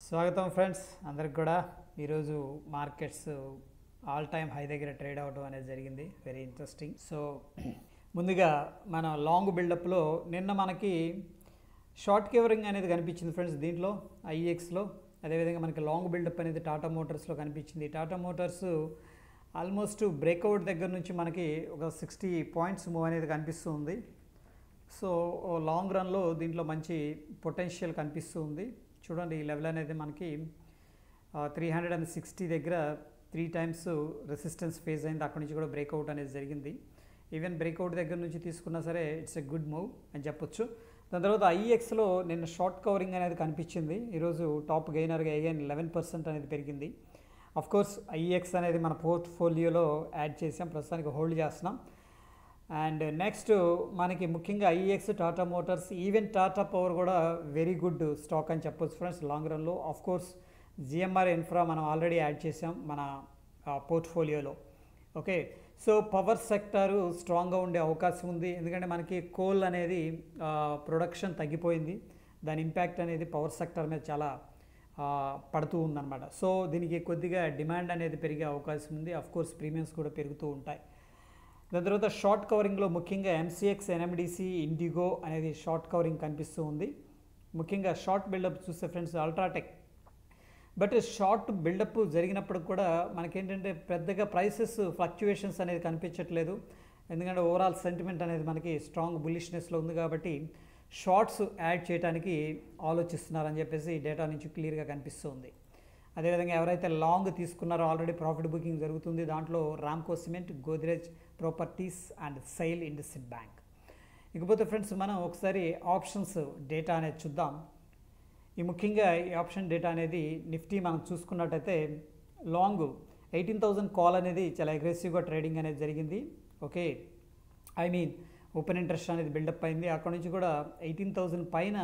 స్వాగతం ఫ్రెండ్స్ అందరికి కూడా ఈరోజు మార్కెట్స్ ఆల్ టైమ్ హై దగ్గర ట్రేడ్ అవడం అనేది జరిగింది వెరీ ఇంట్రెస్టింగ్ సో ముందుగా మన లాంగ్ బిల్డప్లో నిన్న మనకి షార్ట్ కవరింగ్ అనేది కనిపించింది ఫ్రెండ్స్ దీంట్లో ఐఎక్స్లో అదేవిధంగా మనకి లాంగ్ బిల్డప్ అనేది టాటా మోటార్స్లో కనిపించింది టాటా మోటార్స్ ఆల్మోస్ట్ బ్రేక్అవుట్ దగ్గర నుంచి మనకి ఒక సిక్స్టీ పాయింట్స్ మూవ్ అనేది కనిపిస్తుంది సో లాంగ్ రన్లో దీంట్లో మంచి పొటెన్షియల్ కనిపిస్తుంది చూడండి ఈ లెవెల్ అనేది మనకి త్రీ హండ్రెడ్ అండ్ సిక్స్టీ దగ్గర త్రీ టైమ్స్ రెసిస్టెన్స్ ఫేజ్ అయింది అక్కడి నుంచి కూడా బ్రేక్అవుట్ అనేది జరిగింది ఈవెన్ బ్రేక్అవుట్ దగ్గర నుంచి తీసుకున్నా సరే ఇట్స్ ఎ గుడ్ మూవ్ అని చెప్పొచ్చు దాని తర్వాత ఐఎక్స్లో నిన్న షార్ట్ కవరింగ్ అనేది కనిపించింది ఈరోజు టాప్ గెయినర్గా అగైన్ లెవెన్ పర్సెంట్ అనేది పెరిగింది అఫ్ కోర్స్ ఐఎక్స్ అనేది మన పోర్ట్ఫోలియోలో యాడ్ చేసాం ప్రస్తుతానికి హోల్డ్ చేస్తున్నాం అండ్ నెక్స్ట్ మనకి ముఖ్యంగా IEX Tata Motors even Tata power కూడా వెరీ గుడ్ స్టాక్ అని చెప్పొచ్చు ఫ్రెండ్స్ లాంగ్ రన్లో ఆఫ్ కోర్స్ జిఎంఆర్ ఇన్ఫ్రా మనం ఆల్రెడీ యాడ్ చేసాం మన పోర్ట్ఫోలియోలో ఓకే సో పవర్ సెక్టారు స్ట్రాంగ్గా ఉండే అవకాశం ఉంది ఎందుకంటే మనకి కోల్ అనేది ప్రొడక్షన్ తగ్గిపోయింది దాని ఇంపాక్ట్ అనేది పవర్ సెక్టర్ మీద చాలా పడుతూ ఉందన్నమాట సో దీనికి కొద్దిగా డిమాండ్ అనేది పెరిగే అవకాశం ఉంది అఫ్ కోర్స్ ప్రీమియమ్స్ కూడా పెరుగుతూ ఉంటాయి దాని తర్వాత షార్ట్ కవరింగ్లో ముఖ్యంగా ఎంసీఎక్స్ ఎన్ఎండిసి ఇండిగో అనేది షార్ట్ కవరింగ్ కనిపిస్తూ ఉంది ముఖ్యంగా షార్ట్ బిల్డప్ చూస్తే friends UltraTech but short buildup జరిగినప్పుడు కూడా మనకేంటంటే పెద్దగా ప్రైసెస్ ఫ్లక్చువేషన్స్ అనేది కనిపించట్లేదు ఎందుకంటే ఓవరాల్ సెంటిమెంట్ అనేది మనకి స్ట్రాంగ్ బులిష్నెస్లో ఉంది కాబట్టి షార్ట్స్ యాడ్ చేయడానికి ఆలోచిస్తున్నారని చెప్పేసి డేటా నుంచి క్లియర్గా కనిపిస్తుంది అదేవిధంగా ఎవరైతే లాంగ్ తీసుకున్నారో ఆల్రెడీ ప్రాఫిట్ బుకింగ్ జరుగుతుంది దాంట్లో Ramco cement Godrej properties and SAIL industry bank ఇకపోతే ఫ్రెండ్స్ మనం ఒకసారి ఆప్షన్స్ డేటా అనేది చూద్దాం ఈ ముఖ్యంగా ఈ ఆప్షన్ డేటా అనేది నిఫ్టీ మనం చూసుకున్నట్టయితే లాంగ్ ఎయిటీన్ థౌజండ్ కాల్ అనేది చాలా అగ్రెసివ్గా ట్రేడింగ్ అనేది జరిగింది okay I mean open interest అనేది బిల్డప్ అయింది అక్కడ నుంచి కూడా ఎయిటీన్ థౌజండ్ పైన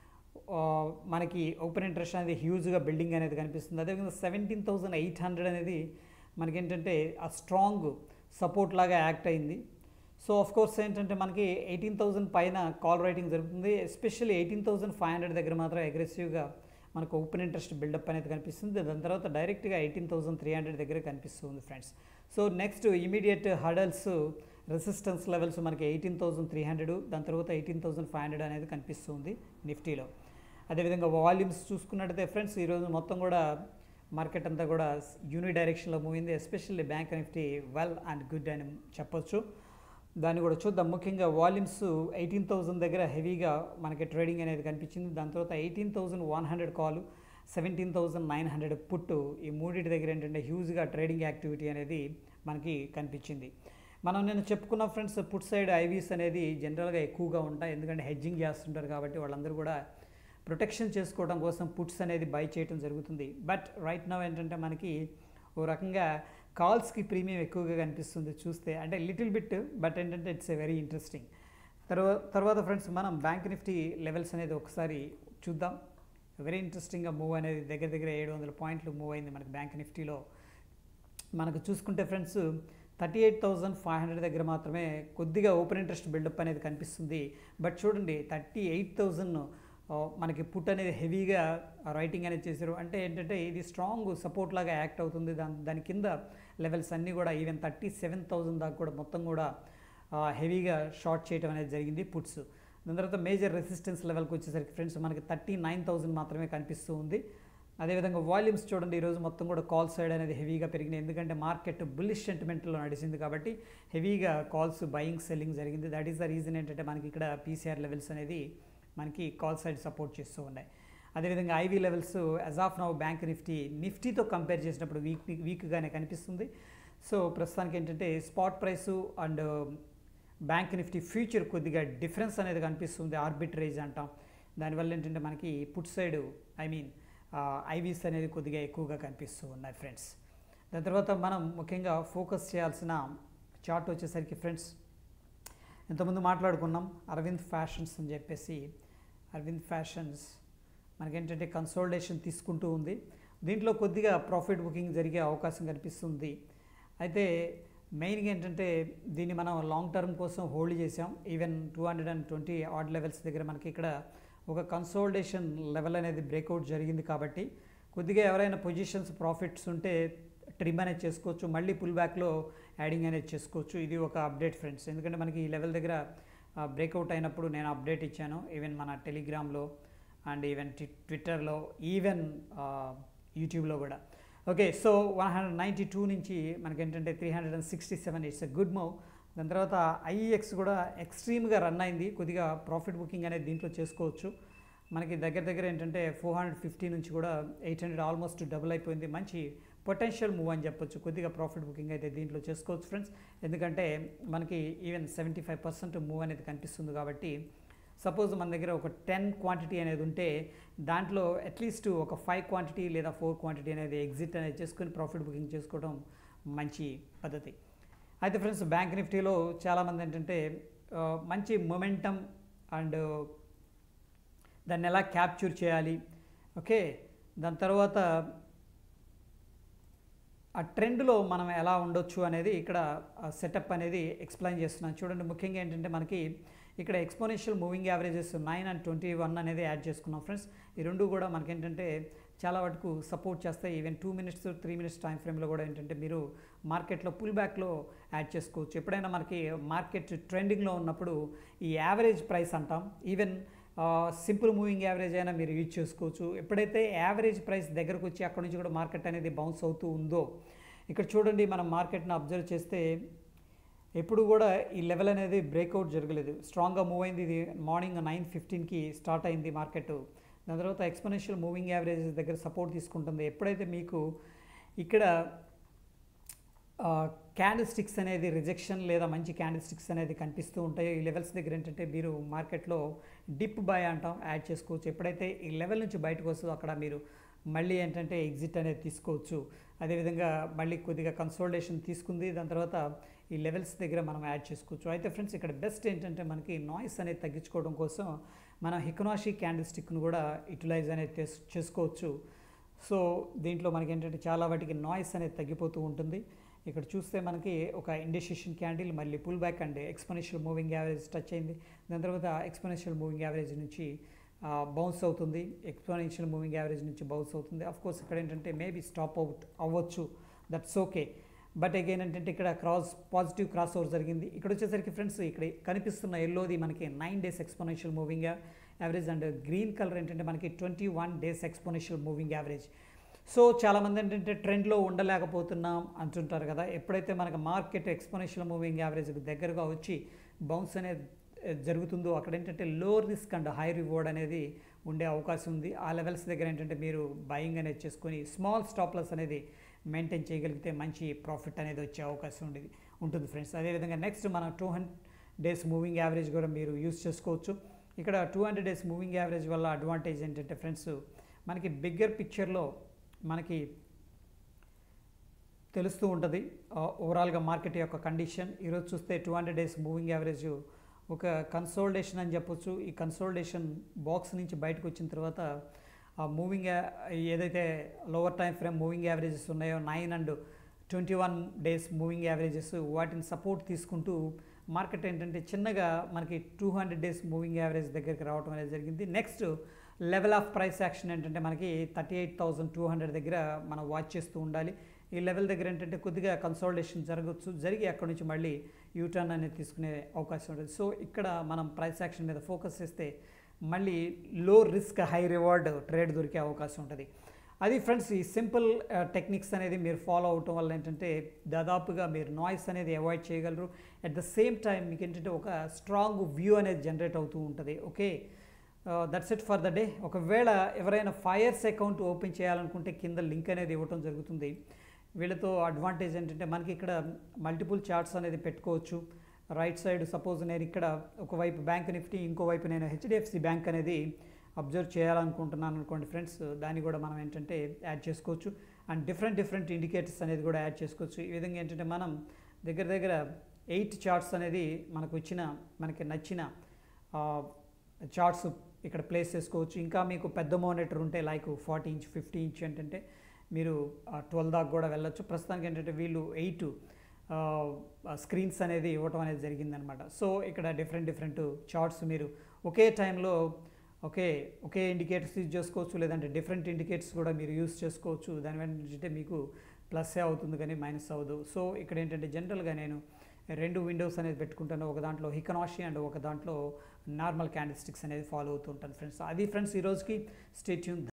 మనకి ఓపెన్ ఇంట్రెస్ట్ అనేది హ్యూజ్గా బిల్డింగ్ అనేది కనిపిస్తుంది అదేవిధంగా సెవెంటీన్ థౌజండ్ ఎయిట్ హండ్రెడ్ అనేది మనకేంటంటే ఆ స్ట్రాంగ్ సపోర్ట్ లాగా యాక్ట్ అయింది సో ఆఫ్ కోర్స్ ఏంటంటే మనకి ఎయిటీన్ థౌజండ్ పైన కాల్ రైటింగ్ జరుగుతుంది especially eighteen thousand five hundred దగ్గర మాత్రం అగ్రెసివ్గా మనకు ఓపెన్ ఇంట్రెస్ట్ బిల్డప్ అనేది కనిపిస్తుంది దాని తర్వాత డైరెక్ట్గా ఎయిటీన్ థౌజండ్ త్రీ హండ్రెడ్ దగ్గర కనిపిస్తుంది friends so next immediate hurdles resistance levels మనకి ఎయిటీన్ థౌజండ్ త్రీ హండ్రెడ్ దాని తర్వాత ఎయిటీన్ థౌజండ్ ఫైవ్ హండ్రెడ్ అనేది కనిపిస్తుంది నిఫ్టీలో అదేవిధంగా వాల్యూమ్స్ చూసుకున్నట్టయితే ఫ్రెండ్స్ ఈరోజు మొత్తం కూడా మార్కెట్ అంతా కూడా యూని డైరెక్షన్లో మూవింది especially bank nifty well and good అని చెప్పొచ్చు దాన్ని కూడా చూద్దాం ముఖ్యంగా వాల్యూమ్స్ ఎయిటీన్ థౌజండ్ దగ్గర హెవీగా మనకి ట్రేడింగ్ అనేది కనిపించింది దాని తర్వాత eighteen thousand one hundred call seventeen thousand nine hundred put ఈ మూడింటి దగ్గర ఏంటంటే హ్యూజ్గా ట్రేడింగ్ యాక్టివిటీ అనేది మనకి కనిపించింది మనం నేను చెప్పుకున్న ఫ్రెండ్స్ పుట్ సైడ్ ఐవీస్ అనేది జనరల్గా ఎక్కువగా ఉంటాయి ఎందుకంటే హెడ్జింగ్ చేస్తుంటారు కాబట్టి వాళ్ళందరూ కూడా ప్రొటెక్షన్ చేసుకోవడం కోసం పుట్స్ అనేది బై చేయడం జరుగుతుంది బట్ రైట్ నవ్ ఏంటంటే మనకి ఓ రకంగా కాల్స్కి ప్రీమియం ఎక్కువగా కనిపిస్తుంది చూస్తే అంటే లిటిల్ బిట్ బట్ ఏంటంటే ఇట్స్ ఎ వెరీ ఇంట్రెస్టింగ్ తర్వాత తర్వాత ఫ్రెండ్స్ మనం బ్యాంక్ నిఫ్టీ లెవెల్స్ అనేది ఒకసారి చూద్దాం వెరీ ఇంట్రెస్టింగ్గా మూవ్ అనేది దగ్గర దగ్గర ఏడు వందల పాయింట్లు మూవ్ అయింది మనకి బ్యాంక్ నిఫ్టీలో మనకు చూసుకుంటే friends thirty eight thousand five hundred దగ్గర మాత్రమే కొద్దిగా ఓపెన్ ఇంట్రెస్ట్ బిల్డప్ అనేది కనిపిస్తుంది బట్ చూడండి థర్టీ ఎయిట్ థౌజండ్ మనకి పుట్ అనేది హెవీగా రైటింగ్ అనేది చేశారు అంటే ఏంటంటే ఇది స్ట్రాంగ్ సపోర్ట్ లాగా యాక్ట్ అవుతుంది దాని దాని కింద లెవెల్స్ అన్నీ కూడా ఈవెన్ థర్టీ సెవెన్ థౌజండ్ దాకా కూడా మొత్తం కూడా హెవీగా షార్ట్ చేయడం అనేది జరిగింది పుట్స్ దాని తర్వాత మేజర్ రెసిస్టెన్స్ లెవెల్కి వచ్చేసరికి ఫ్రెండ్స్ మనకి థర్టీ నైన్ థౌజండ్ మాత్రమే కనిపిస్తూ ఉంది అదేవిధంగా వాల్యూమ్స్ చూడండి ఈరోజు మొత్తం కూడా కాల్ సైడ్ అనేది హెవీగా పెరిగినాయి ఎందుకంటే మార్కెట్ బుల్లిష్ సెంటిమెంట్లో నడిచింది కాబట్టి హెవీగా కాల్స్ బయింగ్ సెల్లింగ్ జరిగింది దట్ ఈస్ ద రీజన్ ఏంటంటే మనకి ఇక్కడ పీసీఆర్ లెవెల్స్ అనేది మనకి కాల్ సైడ్ సపోర్ట్ చేస్తూ ఉన్నాయి అదేవిధంగా IV levels as of now bank nifty నిఫ్టీతో కంపేర్ చేసినప్పుడు వీక్ వీక్గానే కనిపిస్తుంది సో ప్రస్తుతానికి ఏంటంటే spot price and bank nifty future కొద్దిగా డిఫరెన్స్ అనేది కనిపిస్తుంది ఆర్బిట్రేజ్ అంటాం దానివల్ల ఏంటంటే మనకి put side I mean IVs అనేది కొద్దిగా ఎక్కువగా కనిపిస్తూ ఉన్నాయి ఫ్రెండ్స్ దాని తర్వాత మనం ముఖ్యంగా ఫోకస్ చేయాల్సిన చార్ట్ వచ్చేసరికి ఫ్రెండ్స్ ఇంతకుముందు మాట్లాడుకున్నాం అరవింద్ ఫ్యాషన్స్ అని చెప్పేసి అరవింద్ ఫ్యాషన్స్ మనకేంటంటే కన్సోల్టేషన్ తీసుకుంటూ ఉంది దీంట్లో కొద్దిగా ప్రాఫిట్ బుకింగ్ జరిగే అవకాశం కనిపిస్తుంది అయితే మెయిన్గా ఏంటంటే దీన్ని మనం లాంగ్ టర్మ్ కోసం హోల్డ్ చేసాం even two hundred and twenty odd levels దగ్గర మనకి ఇక్కడ ఒక కన్సోల్డేషన్ లెవెల్ అనేది బ్రేక్అవుట్ జరిగింది కాబట్టి కొద్దిగా ఎవరైనా పొజిషన్స్ ప్రాఫిట్స్ ఉంటే ట్రిమ్ అనేది చేసుకోవచ్చు మళ్ళీ పుల్ బ్యాక్లో యాడింగ్ అనేది చేసుకోవచ్చు ఇది ఒక అప్డేట్ ఫ్రెండ్స్ ఎందుకంటే మనకి ఈ లెవెల్ దగ్గర బ్రేక్అవుట్ అయినప్పుడు నేను అప్డేట్ ఇచ్చాను ఈవెన్ మన టెలిగ్రామ్లో అండ్ ఈవెన్ ట్విట్టర్లో ఈవెన్ యూట్యూబ్లో కూడా okay so one hundred ninety two నుంచి మనకి ఏంటంటే three hundred and sixty seven it's a good move దాని తర్వాత ఐఈఎక్స్ కూడా ఎక్స్ట్రీమ్గా రన్ అయింది కొద్దిగా ప్రాఫిట్ బుకింగ్ అనేది దీంట్లో చేసుకోవచ్చు మనకి దగ్గర దగ్గర ఏంటంటే ఫోర్ హండ్రెడ్ ఫిఫ్టీ నుంచి కూడా ఎయిట్ హండ్రెడ్ ఆల్మోస్ట్ డబుల్ అయిపోయింది మంచి పొటెన్షియల్ మూవ్ అని చెప్పొచ్చు కొద్దిగా ప్రాఫిట్ బుకింగ్ అయితే దీంట్లో చేసుకోవచ్చు ఫ్రెండ్స్ ఎందుకంటే మనకి even seventy five percent move అనేది కనిపిస్తుంది కాబట్టి సపోజ్ మన దగ్గర ఒక టెన్ క్వాంటిటీ అనేది ఉంటే దాంట్లో అట్లీస్ట్ ఒక ఫైవ్ క్వాంటిటీ లేదా ఫోర్ క్వాంటిటీ అనేది ఎగ్జిట్ అనేది చేసుకుని ప్రాఫిట్ బుకింగ్ చేసుకోవడం మంచి పద్ధతి అయితే ఫ్రెండ్స్ బ్యాంక్ నిఫ్టీలో చాలామంది ఏంటంటే ఆ, మంచి మొమెంటమ్ అండ్ దాన్ని ఎలా క్యాప్చర్ చేయాలి ఓకే దాని తర్వాత ఆ ట్రెండ్లో మనం ఎలా ఉండొచ్చు అనేది ఇక్కడ సెటప్ అనేది ఎక్స్ప్లెయిన్ చేస్తున్నాను చూడండి ముఖ్యంగా ఏంటంటే మనకి ఇక్కడ exponential moving averages nine and twenty one అనేది యాడ్ చేసుకున్నాం ఫ్రెండ్స్ ఈ రెండు కూడా మనకేంటంటే చాలా వరకు సపోర్ట్ చేస్తాయి even two minutes three minutes time ఫ్రేమ్లో కూడా ఏంటంటే మీరు మార్కెట్లో పుల్ బ్యాక్లో యాడ్ చేసుకోవచ్చు ఎప్పుడైనా మనకి మార్కెట్ ట్రెండింగ్లో ఉన్నప్పుడు ఈ యావరేజ్ ప్రైస్ అంటాం ఈవెన్ సింపుల్ మూవింగ్ యావరేజ్ అయినా మీరు యూజ్ చేసుకోవచ్చు ఎప్పుడైతే యావరేజ్ ప్రైస్ దగ్గరకు వచ్చి అక్కడ నుంచి కూడా మార్కెట్ అనేది బౌన్స్ అవుతూ ఉందో ఇక్కడ చూడండి మనం మార్కెట్ని అబ్జర్వ్ చేస్తే ఎప్పుడు కూడా ఈ లెవెల్ అనేది బ్రేక్అవుట్ జరగలేదు స్ట్రాంగ్గా మూవ్ అయింది ఇది మార్నింగ్ నైన్ ఫిఫ్టీన్కి స్టార్ట్ అయింది మార్కెట్ దాని తర్వాత ఎక్స్పోనెన్షియల్ మూవింగ్ యావరేజెస్ దగ్గర సపోర్ట్ తీసుకుంటుంది ఎప్పుడైతే మీకు ఇక్కడ క్యాండిల్ స్టిక్స్ అనేది రిజెక్షన్ లేదా మంచి క్యాండిల్ స్టిక్స్ అనేది కనిపిస్తూ ఉంటాయో ఈ లెవెల్స్ దగ్గర ఏంటంటే మీరు మార్కెట్లో డిప్ బై అంటాం యాడ్ చేసుకోవచ్చు ఎప్పుడైతే ఈ లెవెల్ నుంచి బయటకు వస్తుందో అక్కడ మీరు మళ్ళీ ఏంటంటే ఎగ్జిట్ అనేది తీసుకోవచ్చు అదేవిధంగా మళ్ళీ కొద్దిగా కన్సోల్టేషన్ తీసుకుంది దాని తర్వాత ఈ లెవెల్స్ దగ్గర మనం యాడ్ చేసుకోవచ్చు అయితే ఫ్రెండ్స్ ఇక్కడ బెస్ట్ ఏంటంటే మనకి నాయిస్ అనేది తగ్గించుకోవడం కోసం మనం హికనాషి క్యాండిల్ స్టిక్ను కూడా యూటిలైజ్ అనేది చేస్- చేసుకోవచ్చు సో దీంట్లో మనకి ఏంటంటే చాలా వాటికి నాయిస్ అనేది తగ్గిపోతూ ఉంటుంది ఇక్కడ చూస్తే మనకి ఒక ఇండెసిషన్ క్యాండిల్ మళ్ళీ pull back and exponential moving average touch అయింది దాని తర్వాత ఎక్స్పోనెన్షియల్ మూవింగ్ యావరేజ్ నుంచి బౌన్స్ అవుతుంది ఎక్స్పోనెన్షియల్ మూవింగ్ యావరేజ్ నుంచి బౌన్స్ అవుతుంది అఫ్ కోర్స్ ఇక్కడ ఏంటంటే మేబీ స్టాప్ అవుట్ అవ్వచ్చు దట్స్ ఓకే బట్ అగైన్ ఏంటంటే ఇక్కడ క్రాస్ పాజిటివ్ క్రాస్ ఓవర్ జరిగింది ఇక్కడ వచ్చేసరికి ఫ్రెండ్స్ ఇక్కడ కనిపిస్తున్న ఎల్లోది మనకి nine days exponential moving average and green colour ఏంటంటే మనకి twenty one days exponential moving average so చాలామంది ఏంటంటే ట్రెండ్లో ఉండలేకపోతున్నాం అంటుంటారు కదా ఎప్పుడైతే మనకు మార్కెట్ ఎక్స్పోనెన్షియల్ మూవింగ్ యావరేజ్కి దగ్గరగా వచ్చి బౌన్స్ అనేది ఏ, జరుగుతుందో అక్కడ ఏంటంటే లో రిస్క్ అండ్ హై రివార్డ్ అనేది ఉండే అవకాశం ఉంది ఆ లెవెల్స్ దగ్గర ఏంటంటే మీరు బయింగ్ అనేది చేసుకొని స్మాల్ స్టాప్ లాస్ అనేది మెయింటైన్ చేయగలిగితే మంచి ప్రాఫిట్ అనేది వచ్చే అవకాశం ఉండేది ఉంటుంది ఫ్రెండ్స్ అదేవిధంగా నెక్స్ట్ మనం two hundred days moving average కూడా మీరు యూస్ చేసుకోవచ్చు ఇక్కడ two hundred days moving average వల్ల అడ్వాంటేజ్ ఏంటంటే ఫ్రెండ్స్ మనకి బిగ్గర్ పిక్చర్లో మనకి తెలుస్తూ ఉంటుంది ఓవరాల్గా మార్కెట్ యొక్క కండిషన్ ఈరోజు చూస్తే two hundred days moving average ఒక కన్సోల్డేషన్ అని చెప్పొచ్చు ఈ కన్సోల్డేషన్ బాక్స్ నుంచి బయటకు వచ్చిన తర్వాత ఆ మూవింగ్ ఏదైతే lower time frame moving averages ఉన్నాయో nine and twenty one days moving averages వాటిని సపోర్ట్ తీసుకుంటూ మార్కెట్ ఏంటంటే చిన్నగా మనకి two hundred days moving average దగ్గరికి రావడం అనేది జరిగింది next level of price action ఏంటంటే మనకి thirty eight thousand two hundred దగ్గర మనం వాచ్ చేస్తూ ఉండాలి ఈ లెవెల్ దగ్గర ఏంటంటే కొద్దిగా కన్సల్టేషన్ జరగవచ్చు జరిగి అక్కడ నుంచి మళ్ళీ యూటర్న్ అనేది తీసుకునే అవకాశం ఉంటుంది సో ఇక్కడ మనం ప్రైస్ యాక్షన్ మీద ఫోకస్ చేస్తే మళ్ళీ లో రిస్క్ హై రివార్డ్ ట్రేడ్ దొరికే అవకాశం ఉంటుంది అది ఫ్రెండ్స్ ఈ సింపుల్ టెక్నిక్స్ అనేది మీరు ఫాలో అవటం వల్ల ఏంటంటే దాదాపుగా మీరు నాయిస్ అనేది అవాయిడ్ చేయగలరు అట్ ద సేమ్ టైం మీకు ఏంటంటే ఒక స్ట్రాంగ్ వ్యూ అనేది జనరేట్ అవుతూ ఉంటుంది okay that's it for the day ఒకవేళ ఎవరైనా ఫైర్స్ అకౌంట్ ఓపెన్ చేయాలనుకుంటే కింద లింక్ అనేది ఇవ్వటం జరుగుతుంది వీళ్ళతో అడ్వాంటేజ్ ఏంటంటే మనకి ఇక్కడ మల్టిపుల్ చార్ట్స్ అనేది పెట్టుకోవచ్చు రైట్ సైడ్ సపోజ్ నేను ఇక్కడ ఒకవైపు బ్యాంక్ నిఫ్టీ ఇంకోవైపు నేను హెచ్డిఎఫ్సి బ్యాంక్ అనేది అబ్జర్వ్ చేయాలనుకుంటున్నాను అనుకోండి ఫ్రెండ్స్ దాన్ని కూడా మనం ఏంటంటే యాడ్ చేసుకోవచ్చు అండ్ డిఫరెంట్ డిఫరెంట్ ఇండికేటర్స్ అనేది కూడా యాడ్ చేసుకోవచ్చు ఈ విధంగా ఏంటంటే మనం దగ్గర దగ్గర ఎయిట్ చార్ట్స్ అనేది మనకు వచ్చిన మనకి నచ్చిన చార్ట్స్ ఇక్కడ ప్లేస్ చేసుకోవచ్చు ఇంకా మీకు పెద్ద మోనిటర్ ఉంటే like forty inch fifty inch ఏంటంటే మీరు ట్వెల్వ్ దాకా కూడా వెళ్ళొచ్చు ప్రస్తుతానికి ఏంటంటే వీళ్ళు ఎయిట్ స్క్రీన్స్ అనేది ఇవ్వటం అనేది జరిగిందనమాట సో ఇక్కడ డిఫరెంట్ డిఫరెంట్ చార్ట్స్ మీరు ఒకే టైంలో ఓకే ఒకే ఇండికేటర్స్ యూజ్ చేసుకోవచ్చు లేదంటే డిఫరెంట్ ఇండికేటర్స్ కూడా మీరు యూజ్ చేసుకోవచ్చు దాని వెంటనే మీకు ప్లస్సే అవుతుంది కానీ మైనస్ అవ్వదు సో ఇక్కడ ఏంటంటే జనరల్గా నేను రెండు విండోస్ అనేది పెట్టుకుంటాను ఒక దాంట్లో హికనాషి అండ్ ఒక దాంట్లో నార్మల్ క్యాండిల్ స్టిక్స్ అనేది ఫాలో అవుతూ ఉంటాను ఫ్రెండ్స్ అది ఫ్రెండ్స్ ఈ రోజుకి స్టేట్యూన్